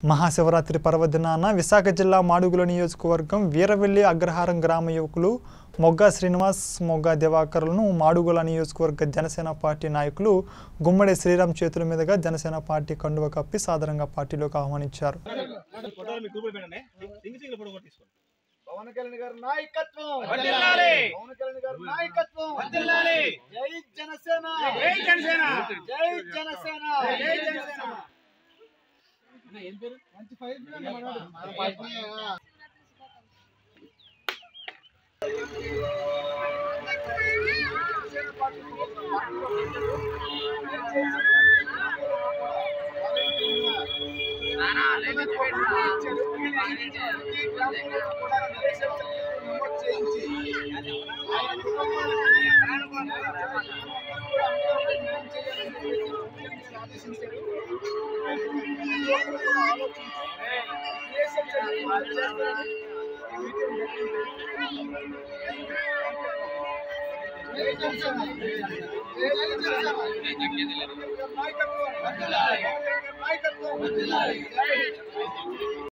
మహాశివరాత్రి పర్వదినాన విశాఖ జిల్లా మాడుగుల నియోజకవర్గం వీరవెల్లి అగ్రహారం గ్రామ యువకులు మొగ్గా శ్రీనివాస్ మొగ్గా దివాకర్లను మాడుగుల నియోజకవర్గ జనసేన పార్టీ నాయకులు గుమ్మడి శ్రీరామ్ చేతుల మీదుగా జనసేన పార్టీ కండువ కప్పి సాధారణంగా పార్టీలోకి ఆహ్వానించారు ఫోటోలు మీ గ్రూపులో పెట్టండి సింగిల్ సింగిల్ ఫోటో కూడా తీసుకోండి పవన్ కళ్యాణ్ గారి నాయకత్వం వర్ధిల్లాలి. పవన్ కళ్యాణ్ గారి నాయకత్వం వర్ధిల్లాలి. జై జనసేన జై జనసేన. జై జనసేన జై జనసేన. మంచి ఫైట్ మనోడు నాయకత్వం నాయకత్వం